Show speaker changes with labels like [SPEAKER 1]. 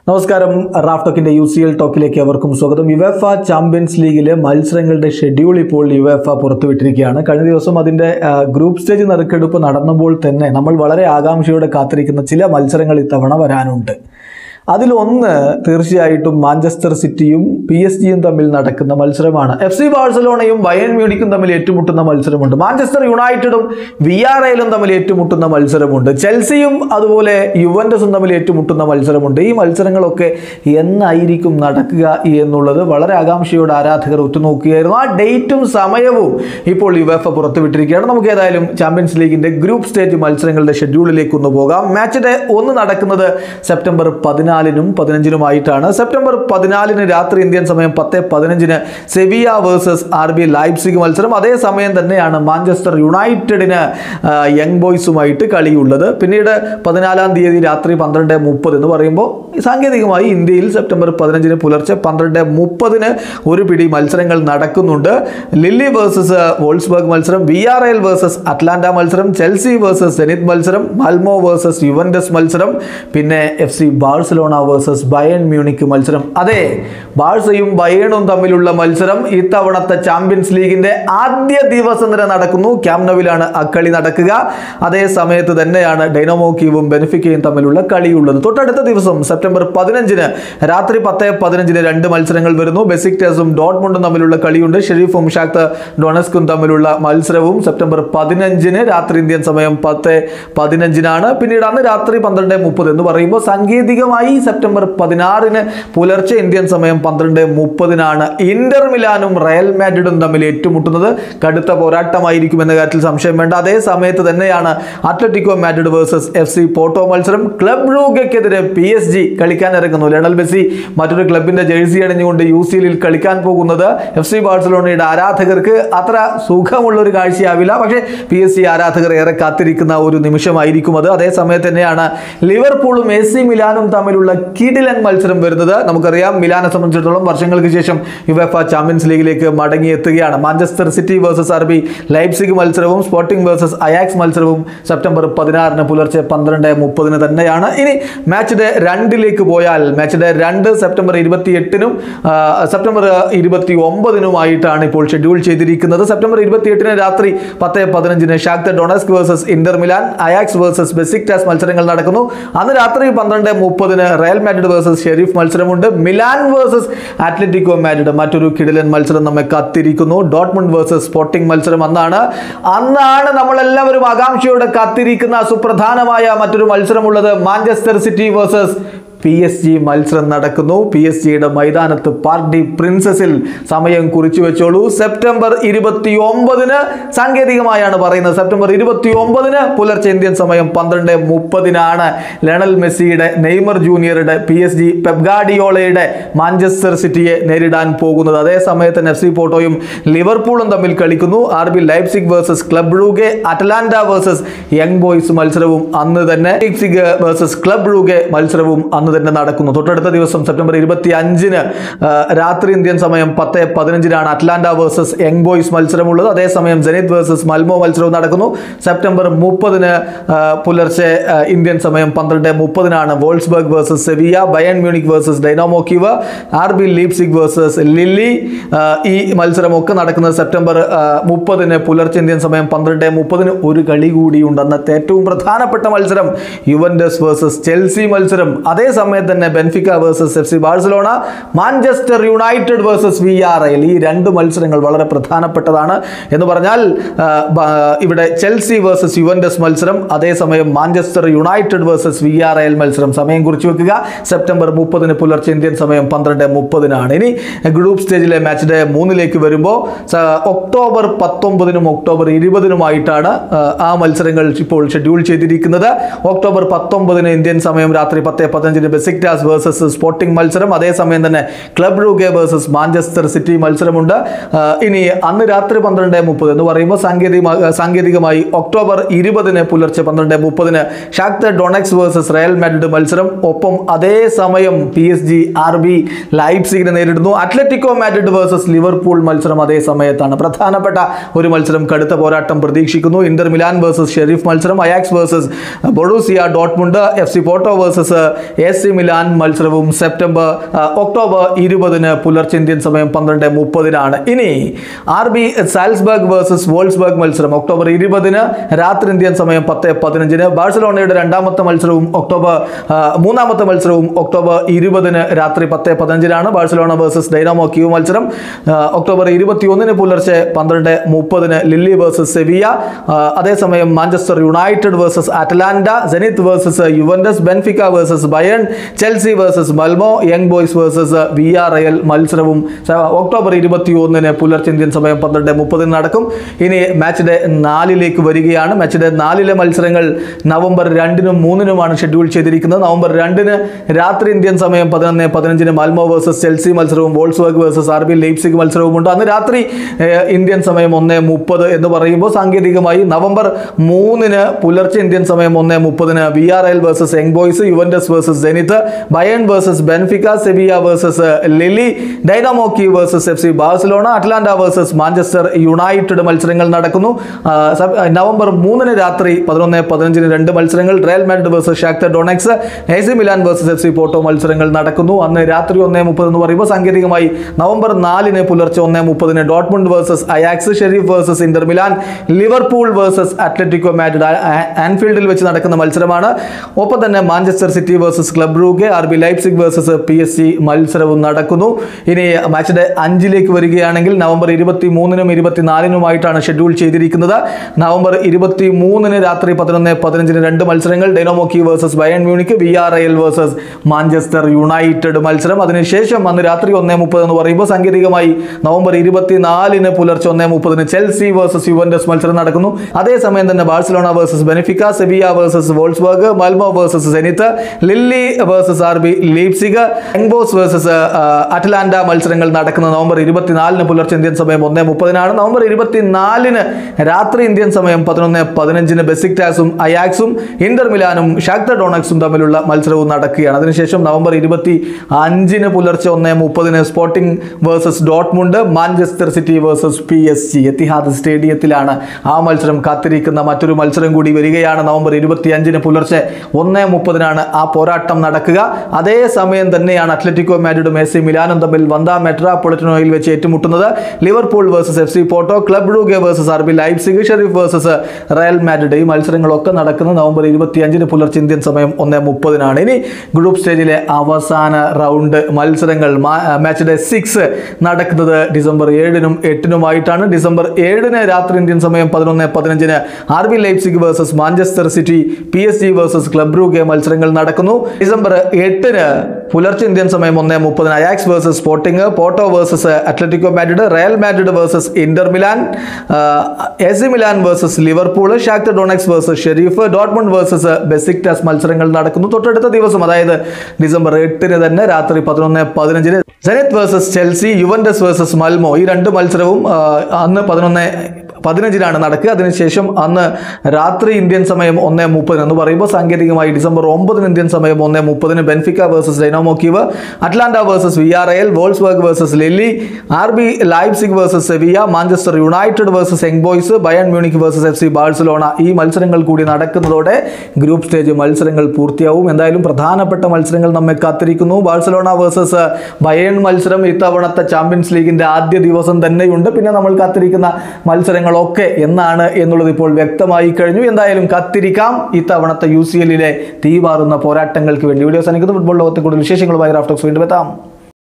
[SPEAKER 1] നമസ്കാരം റാഫ് ടോക്കിന്റെ യു സി എൽ ടോക്കിലേക്ക് അവർക്കും സ്വാഗതം യുവേഫ ചാമ്പ്യൻസ് ലീഗിലെ മത്സരങ്ങളുടെ ഷെഡ്യൂൾ ഇപ്പോൾ യുവേഫ പുറത്തുവിട്ടിരിക്കുകയാണ് കഴിഞ്ഞ ദിവസം അതിന്റെ ആ, ഗ്രൂപ്പ് സ്റ്റേജ് നറുക്കെടുപ്പ് നടന്നപ്പോൾ തന്നെ നമ്മൾ വളരെ ആകാംക്ഷയോടെ കാത്തിരിക്കുന്ന ചില മത്സരങ്ങൾ ഇത്തവണ വരാനുണ്ട് അതിലൊന്ന് തീർച്ചയായിട്ടും മാഞ്ചസ്റ്റർ സിറ്റിയും പി എസ് ജിയും തമ്മിൽ നടക്കുന്ന മത്സരമാണ് എഫ് സി ബാഴ്സലോണയും ബയൺ മ്യൂണിക്കും തമ്മിൽ ഏറ്റുമുട്ടുന്ന മത്സരമുണ്ട് മാഞ്ചസ്റ്റർ യുണൈറ്റഡും വി ആർ ഐയിലും തമ്മിൽ ഏറ്റുമുട്ടുന്ന മത്സരമുണ്ട് ചെൽസിയും അതുപോലെ യുവൻഡസും തമ്മിൽ ഏറ്റുമുട്ടുന്ന മത്സരമുണ്ട് ഈ മത്സരങ്ങളൊക്കെ എന്നായിരിക്കും നടക്കുക എന്നുള്ളത് വളരെ ആകാംക്ഷയോടെ ആരാധകർ ഉറ്റുനോക്കുകയായിരുന്നു ആ ഡേറ്റും സമയവും ഇപ്പോൾ യുവേഫ പുറത്തുവിട്ടിരിക്കുകയാണ് നമുക്ക് ഏതായാലും ചാമ്പ്യൻസ് ലീഗിന്റെ ഗ്രൂപ്പ് സ്റ്റേജ് മത്സരങ്ങളുടെ ഷെഡ്യൂളിലേക്ക് ഒന്ന് പോകാം മാച്ച് ഡേ ഒന്ന് നടക്കുന്നത് സെപ്റ്റംബർ പതിനാലിനും പതിനഞ്ചിനുമായിട്ടാണ് സെപ്റ്റംബർ പതിനാലിന് രാത്രി ഇന്ത്യൻ സമയം പത്ത് പതിനഞ്ചിന് Sevilla versus R B Leipzig മത്സരം അതേ സമയം തന്നെയാണ് മാഞ്ചസ്റ്റർ യുണൈറ്റഡിന് ആ, യങ് ബോയ്സുമായിട്ട് കളിയുള്ളത് പിന്നീട് പതിനാലാം തീയതി രാത്രി പന്ത്രണ്ട് മുപ്പത് എന്ന് പറയുമ്പോൾ സാങ്കേതികമായി ഇന്ത്യയിൽ സെപ്റ്റംബർ പതിനഞ്ചിന് പുലർച്ചെ പന്ത്രണ്ട് മുപ്പതിന് ഒരു പിടി മത്സരങ്ങൾ നടക്കുന്നുണ്ട് ലില്ലി വേഴ്സസ് വോൾസ്ബർഗ് മത്സരം V R L versus Atalanta മത്സരം ചെൽസി വേഴ്സസ് സെനിത് മത്സരം മൽമോ വേഴ്സസ് യുവൻഡസ് മത്സരം പിന്നെ F C Barcelona versus Bayern Munich മത്സരം അതെ ബാഴ്സയും ബയേണും തമ്മിലുള്ള മത്സരം ഇത്തവണത്തെ ചാമ്പ്യൻസ് ലീഗിന്റെ ആദ്യ ദിവസം തന്നെ നടക്കുന്നു ക്യാംനോവിലാണ് ആ കളി നടക്കുക അതേ സമയത്ത് തന്നെയാണ് ഡൈനോമോ കീവും ബെനിഫിക്കയും തമ്മിലുള്ള കളിയുള്ളത് തൊട്ടടുത്ത ദിവസം സെപ്റ്റംബർ പതിനഞ്ചിന് രാത്രി പത്ത് പതിനഞ്ചിന് രണ്ട് മത്സരങ്ങൾ വരുന്നു ബെസിക്ടേഴ്സും ഡോട്ട്മുണ്ടും തമ്മിലുള്ള കളിയുണ്ട് ഷെരീഫും ഷാക്ത ഡൊണസ്കും തമ്മിലുള്ള മത്സരവും സെപ്റ്റംബർ പതിനഞ്ചിന് രാത്രി ഇന്ത്യൻ സമയം പത്ത് പതിനഞ്ചിനാണ് പിന്നീട് അന്ന് രാത്രി പന്ത്രണ്ട് മുപ്പത് എന്ന് പറയുമ്പോൾ സാങ്കേതികമായി സെപ്റ്റംബർ പതിനാറിന് പുലർച്ചെ ഇന്ത്യൻ സമയം പന്ത്രണ്ട് മുപ്പതിനാണ് ഇന്റർ മിലാനും റയൽ മാഡ്രിഡും തമ്മിൽ ഏറ്റുമുട്ടുന്നത് കടുത്ത പോരാട്ടമായിരിക്കും എന്ന കാര്യത്തിൽ സംശയം വേണ്ട അതേ സമയത്ത് തന്നെയാണ് Atletico Madrid versus F C Porto മത്സരം ക്ലബ് റൂഗയ്ക്കെതിരെ പി എസ് ജി കളിക്കാൻ ഇറങ്ങുന്നു ലണൽ മെസ്സി മറ്റൊരു ക്ലബിന്റെ ജേഴ്സി അണിഞ്ഞുകൊണ്ട് യു സി എല്ലിൽ കളിക്കാൻ പോകുന്നത് എഫ് സി ബാഴ്സലോണയുടെ ആരാധകർക്ക് അത്ര സുഖമുള്ള ഒരു കാഴ്ചയാവില്ല പക്ഷേ പി എസ് ജി ആരാധകർ ഏറെ കാത്തിരിക്കുന്ന ഒരു നിമിഷമായിരിക്കും അത് അതേ സമയത്ത് തന്നെയാണ് ലിവർപൂളും എ സി മിലാനും തമ്മിലുള്ള കിടിലൻ മത്സരം വരുന്നത് നമുക്കറിയാം മിലാനെ സംബന്ധിച്ചിടത്തോളം വർഷങ്ങൾക്ക് ശേഷം യുവേഫ ചാമ്പ്യൻസ് ലീഗിലേക്ക് മടങ്ങിയെത്തുകയാണ് Manchester City versus R B Leipzig മത്സരവും സ്പോർട്ടിംഗ് വേഴ്സസ് അയാക്സ് മത്സരവും സെപ്റ്റംബർ പതിനാറിന് പുലർച്ചെ പന്ത്രണ്ട് മുപ്പതിന് തന്നെയാണ് ഇനി മാച്ച് ഡേ രണ്ടിലേക്ക് പോയാൽ മാച്ച് ഡേ രണ്ട് സെപ്റ്റംബർ ഇരുപത്തി എട്ടിനും സെപ്റ്റംബർ ഇരുപത്തി ഒമ്പതിനുമായിട്ടാണ് ഇപ്പോൾ ഷെഡ്യൂൾ ചെയ്തിരിക്കുന്നത് സെപ്റ്റംബർ ഇരുപത്തി എട്ടിന് രാത്രി പത്ത് പതിനഞ്ചിന് Shakhtar Donetsk versus Inter Milan Ajax versus Besiktas മത്സരങ്ങൾ നടക്കുന്നു അന്ന് രാത്രി പന്ത്രണ്ട് മുപ്പതിന് റയൽ മാഡ്രിഡ് വേഴ്സസ് ഷെരീഫ് മത്സരമുണ്ട് മിലാൻ വേഴ്സസ് അത്ലറ്റിക്കോ മാഡ്രിഡ് മറ്റൊരു കിടിലൻ മത്സരം നമ്മെ കാത്തിരിക്കുന്നു ഡോട്ട്മുണ്ട് വേഴ്സസ് സ്പോർട്ടിംഗ് മത്സരം അന്നാണ് അന്നാണ് നമ്മളെല്ലാവരും ആകാംക്ഷയോടെ കാത്തിരിക്കുന്ന സുപ്രധാനമായ മറ്റൊരു മത്സരമുള്ളത് Manchester City versus P S G മത്സരം നടക്കുന്നു പി എസ് ജിയുടെ മൈതാനത്ത് പാർട്ടി പ്രിൻസസിൽ സമയം കുറിച്ചു വെച്ചോളൂ സെപ്റ്റംബർ ഇരുപത്തി ഒമ്പതിന് സാങ്കേതികമായാണ് പറയുന്നത് സെപ്റ്റംബർ ഇരുപത്തി ഒമ്പതിന് പുലർച്ചെ ഇന്ത്യൻ സമയം പന്ത്രണ്ട് മുപ്പതിനാണ് ലണൽ മെസ്സിയുടെ നെയ്മർ ജൂനിയറുടെ പി എസ് ജി പെപ്ഗാഡിയോളയുടെ മാഞ്ചസ്റ്റർ സിറ്റിയെ നേരിടാൻ പോകുന്നത് അതേ സമയത്ത് എഫ് സി പോർട്ടോയും ലിവർപൂളും തമ്മിൽ കളിക്കുന്നു R B Leipzig versus Club Brugge Atalanta versus Young Boys മത്സരവും അന്ന് തന്നെ ലൈപ്സിഗ് വേഴ്സസ് ക്ലബ് റൂഗെ മത്സരവും അന്ന് തന്നെ നടക്കുന്നു തൊട്ടടുത്ത ദിവസം സെപ്റ്റംബർ ഇരുപത്തി അഞ്ചിന് രാത്രി ഇന്ത്യൻ സമയം പത്ത് പതിനഞ്ചിനാണ് അറ്റ്ലാന്റ വേഴ്സസ് യങ് ബോയ്സ് മത്സരമുള്ളത് അതേസമയം ജനിത് വേഴ്സസ് മൽമോ മത്സരവും നടക്കുന്നു സെപ്റ്റംബർ മുപ്പതിന് പുലർച്ചെ ആ, ഇന്ത്യൻ സമയം പന്ത്രണ്ട് മുപ്പതിനാണ് Wolfsburg versus Sevilla Bayern Munich versus Dynamo Kiev R B Leipzig versus Lille ആ, ഈ മത്സരമൊക്കെ നടക്കുന്നത് സെപ്റ്റംബർ മുപ്പതിന് പുലർച്ചെ ഇന്ത്യൻ സമയം പന്ത്രണ്ട് മുപ്പതിന് ഒരു കളി കൂടിയുണ്ട് അന്നത്തെ ഏറ്റവും പ്രധാനപ്പെട്ട മത്സരം യുവൻഡസ് വേഴ്സസ് ചെൽസി മത്സരം അതേ സമയത്ത് തന്നെ Benfica versus F C Barcelona Manchester United versus V R I ഈ രണ്ട് മത്സരങ്ങൾ വളരെ പ്രധാനപ്പെട്ടതാണ് എന്ന് പറഞ്ഞാൽ ആ, ബ- ഇവിടെ ചെൽസി വേഴ്സസ് യുവൻഡസ് മത്സരം അതേസമയം Manchester United versus V R L മത്സരം സമയം കുറിച്ച് വെക്കുക സെപ്റ്റംബർ മുപ്പതിന് പുലർച്ചെ ഇന്ത്യൻ സമയം പന്ത്രണ്ട് മുപ്പതിനാണ് ഇനി ഗ്രൂപ്പ് സ്റ്റേജിലെ മാച്ച് ഡേ മൂന്നിലേക്ക് വരുമ്പോൾ സ- ഒക്ടോബർ പത്തൊമ്പതിനും ഒക്ടോബർ ഇരുപതിനുമായിട്ടാണ് ആ, ആ മത്സരങ്ങൾ ഇപ്പോൾ ഷെഡ്യൂൾ ചെയ്തിരിക്കുന്നത് ഒക്ടോബർ പത്തൊമ്പതിന് ഇന്ത്യൻ സമയം രാത്രി പത്ത് പതിനഞ്ചിന് ബെസിക്ടാസ് വേഴ്സസ് സ്പോർട്ടിംഗ് മത്സരം അതേസമയം തന്നെ Club Brugge versus Manchester City മത്സരമുണ്ട് ആ, ഇനി അന്ന് രാത്രി പന്ത്രണ്ട് മുപ്പത് എന്ന് പറയുമ്പോൾ സാങ്കേതിക സാങ്കേതികമായി ഒക്ടോബർ ഇരുപതിന് പുലർച്ചെ പന്ത്രണ്ട് മുപ്പതിന് Shakhtar Donetsk versus Real Madrid മത്സരം ഒപ്പം അതേ സമയം P S G R B ലൈപ്സിഗിനെ നേരിടുന്നു അത്ലറ്റിക്കോ മാഡ്രിഡ് വേഴ്സസ് ലിവർപൂൾ മത്സരം അതേ സമയത്താണ് പ്രധാനപ്പെട്ട ഒരു മത്സരം കടുത്ത പോരാട്ടം പ്രതീക്ഷിക്കുന്നു ഇന്റർ മിലാൻ വേഴ്സസ് ഷെരീഫ് മത്സരം Ajax versus Borussia Dortmund F C Porto versus A C Milan മത്സരവും സെപ്റ്റംബർ ആ, ഒക്ടോബർ ഇരുപതിന് പുലർച്ചെ ഇന്ത്യൻ സമയം പന്ത്രണ്ട് മുപ്പതിനാണ് ഇനി R B Salzburg versus Wolfsburg മത്സരം ഒക്ടോബർ ഇരുപതിന് രാത്രി ഇന്ത്യൻ സമയം പത്ത് പതിനഞ്ചിന് ബാഴ്സലോണയുടെ രണ്ടാമത്തെ മത്സരവും ഒക്ടോബർ ആ, മൂന്നാമത്തെ മത്സരവും ഒക്ടോബർ ഇരുപതിന് രാത്രി പത്ത് പതിനഞ്ചിനാണ് ബാഴ്സലോണ വേഴ്സസ് ഡൈനാമോ ക്യൂ മത്സരം ആ, ഒക്ടോബർ ഇരുപത്തി ഒന്നിന് പുലർച്ചെ പന്ത്രണ്ട് മുപ്പതിന് ലില്ലി വേഴ്സസ് സെവിയ ആ, അതേസമയം Manchester United versus Atalanta Zenit versus Juventus Benfica versus Bayern Chelsea versus Malmo Young Boys versus V R L മത്സരവും സ- ഒക്ടോബർ ഇരുപത്തി ഒന്നിന് പുലർച്ചെ ഇന്ത്യൻ സമയം പന്ത്രണ്ട് മുപ്പതിന് നടക്കും ഇനി മാച്ച് ഡേ നാലിലേക്ക് വരികയാണ് മാച്ച് ഡേ നാലിലെ മത്സരങ്ങൾ നവംബർ രണ്ടിനും മൂന്നിനുമാണ് ഷെഡ്യൂൾ ചെയ്തിരിക്കുന്നത് നവംബർ രണ്ടിന് രാത്രി ഇന്ത്യൻ സമയം പതിനൊന്ന് പതിനഞ്ചിന് മൽമോ വേഴ്സസ് ചെൽസി മത്സരവും Wolfsburg versus R B Leipzig മത്സരവും ഉണ്ട് അന്ന് രാത്രി ഏഹ്, ഇന്ത്യൻ സമയം ഒന്ന് മുപ്പത് എന്ന് പറയുമ്പോൾ സാങ്കേതികമായി നവംബർ മൂന്നിന് പുലർച്ചെ ഇന്ത്യൻ സമയം ഒന്ന് മുപ്പതിന് V R L versus Young Boys Juventus versus Zenit Bayern versus Benfica Sevilla versus Lille Dynamo Kyiv versus F C Barcelona Atalanta versus Manchester United മത്സരങ്ങൾ നടക്കുന്നു ആ, സബ്- നവംബർ മൂന്നിന് രാത്രി പതിനൊന്ന് പതിനഞ്ചിന് രണ്ട് മത്സരങ്ങൾ Real Madrid versus Shakhtar Donetsk A C Milan versus F C Porto മത്സരങ്ങൾ നടക്കുന്നു അന്ന് രാത്രി ഒന്നേ മുപ്പത് എന്ന് പറയുമ്പോൾ സാങ്കേതികമായി നവംബർ നാലിന് പുലർച്ചെ ഒന്നേ മുപ്പതിന് Dortmund versus Ajax Sheriff versus Inter Milan Liverpool versus Atletico Madrid ആ- ആ- ആൻഫീൽഡിൽ വെച്ച് നടക്കുന്ന മത്സരമാണ് ഒപ്പം തന്നെ Manchester City versus Club Brugge R B Leipzig versus P S C മത്സരവും നടക്കുന്നു ഇനി മാച്ച് ഡേ അഞ്ചിലേക്ക് വരികയാണെങ്കിൽ നവംബർ ഇരുപത്തി മൂന്നിനും ഇരുപത്തിനാലിനുമായിട്ടാണ് ഷെഡ്യൂൾ ചെയ്തിരിക്കുന്നത് നവംബർ ഇരുപത്തി മൂന്നിന് രാത്രി പതിനൊന്ന് പതിനഞ്ചിന് രണ്ട് മത്സരങ്ങൾ Dynamo Kyiv versus Bayern Munich V R L versus Manchester United മത്സരം അതിനുശേഷം അന്ന് രാത്രി ഒന്നേ മുപ്പത് എന്ന് പറയുമ്പോൾ സാങ്കേതികമായി നവംബർ ഇരുപത്തിനാലിന് പുലർച്ചെ ഒന്നേ മുപ്പതിന് ചെൽസി വേഴ്സസ് യുവൻഡസ് മത്സരം നടക്കുന്നു അതേസമയം തന്നെ Barcelona versus Benfica Sevilla versus Wolfsburg Malmo versus Zenit Lille versus R B Leipzig എംബോസ് വേഴ്സസ് അറ്റ്ലാന്റ മത്സരങ്ങൾ നടക്കുന്ന നവംബർ ഇരുപത്തിനാലിന് പുലർച്ചെ ഇന്ത്യൻ സമയം ഒന്നേ മുപ്പതിനാണ് നവംബർ ഇരുപത്തിനാലിന് രാത്രി ഇന്ത്യൻ സമയം പതിനൊന്ന് പതിനഞ്ചിന് ബെസിക്ടാസും അയാക്സും ഇന്റർ മിലാനും ഷാക്തർ ഡോണക്സും തമ്മിലുള്ള മത്സരവും നടക്കുകയാണ് അതിനുശേഷം നവംബർ ഇരുപത്തി അഞ്ചിന് പുലർച്ചെ ഒന്നേ മുപ്പതിന് Sporting versus Dortmund Manchester City versus P S G Etihad സ്റ്റേഡിയത്തിലാണ് ആ മത്സരം കാത്തിരിക്കുന്ന മറ്റൊരു മത്സരം കൂടി വരികയാണ് നവംബർ ഇരുപത്തി അഞ്ചിന് പുലർച്ചെ ഒന്നേ മുപ്പതിനാണ് ആ പോരാട്ടം നടക്കുക അതേ സമയം തന്നെയാണ് അത്ലറ്റിക്കോ മാഡ്രിഡും എ സി മിലാനും തമ്മിൽ വന്ദ മെട്രാപൊളിറ്റനോയിൽ വെച്ച് ഏറ്റുമുട്ടുന്നത് Liverpool versus F C Porto Club Brugge versus R B Leipzig Sheriff versus Real Madrid ഈ മത്സരങ്ങളൊക്കെ നടക്കുന്നത് നവംബർ ഇരുപത്തി അഞ്ചിന് പുലർച്ചെ ഇന്ത്യൻ സമയം ഒന്നേ മുപ്പതിനാണ് ഇനി ഗ്രൂപ്പ് സ്റ്റേജിലെ അവസാന റൗണ്ട് മത്സരങ്ങൾ മാച്ച് ഡേ സിക്സ് നടക്കുന്നത് ഡിസംബർ ഏഴിനും എട്ടിനുമായിട്ടാണ് ഡിസംബർ ഏഴിന് രാത്രി ഇന്ത്യൻ സമയം പതിനൊന്ന് പതിനഞ്ചിന് R B Leipzig versus Manchester City P S G versus Club Brugge മത്സരങ്ങൾ നടക്കുന്നു ഡിസംബർ എട്ടിന് പുലർച്ചെ ഇന്ത്യൻ സമയം ഒന്നേ മുപ്പതിന് Ajax versus Sporting Porto versus Atletico Madrid Real Madrid versus Inter Milan A C Milan versus Liverpool Shakhtar Donetsk versus Sheriff Dortmund versus Besiktas മത്സരങ്ങൾ നടക്കുന്നു തൊട്ടടുത്ത ദിവസം അതായത് ഡിസംബർ എട്ടിന് തന്നെ രാത്രി പതിനൊന്ന് പതിനഞ്ചിന് Zenit versus Chelsea Juventus versus Malmo ഈ രണ്ട് മത്സരവും ആ, അന്ന് പതിനൊന്ന് പതിനഞ്ചിനാണ് നടക്കുക അതിനുശേഷം അന്ന് രാത്രി ഇന്ത്യൻ സമയം ഒന്നേ മുപ്പതിന് എന്ന് പറയുമ്പോൾ സാങ്കേതികമായി ഡിസംബർ ഒമ്പതിന് ഇന്ത്യൻ സമയം ഒന്നേ മുപ്പതിന് Benfica versus Dynamo Kyiv Atalanta versus V R L Wolfsburg versus Lille R B Leipzig versus Sevilla Manchester United versus Young Boys Bayern Munich versus F C Barcelona ഈ മത്സരങ്ങൾ കൂടി നടക്കുന്നതോടെ ഗ്രൂപ്പ് സ്റ്റേജ് മത്സരങ്ങൾ പൂർത്തിയാവും എന്തായാലും പ്രധാനപ്പെട്ട മത്സരങ്ങൾ നമ്മെ കാത്തിരിക്കുന്നു ബാഴ്സലോണ വേഴ്സസ് ബയൺ മത്സരം ഇത്തവണത്തെ ചാമ്പ്യൻസ് ലീഗിന്റെ ആദ്യ ദിവസം തന്നെയുണ്ട് പിന്നെ നമ്മൾ കാത്തിരിക്കുന്ന മത്സരങ്ങളൊക്കെ എന്നാണ് എന്നുള്ളത് ഇപ്പോൾ വ്യക്തമായി കഴിഞ്ഞു എന്തായാലും കാത്തിരിക്കാം ഇത്തവണത്തെ യു സി എല്ലിലെ തീവാറുന്ന പോരാട്ടങ്ങൾക്ക് വേണ്ടി വീഡിയോ സനിക്കുന്ന ഫുട്ബോൾ ലോകത്തെ കൂടുതൽ വിശേഷങ്ങളുമായി റാഫ്റ്റോക്സ് വീണ്ടും എത്താം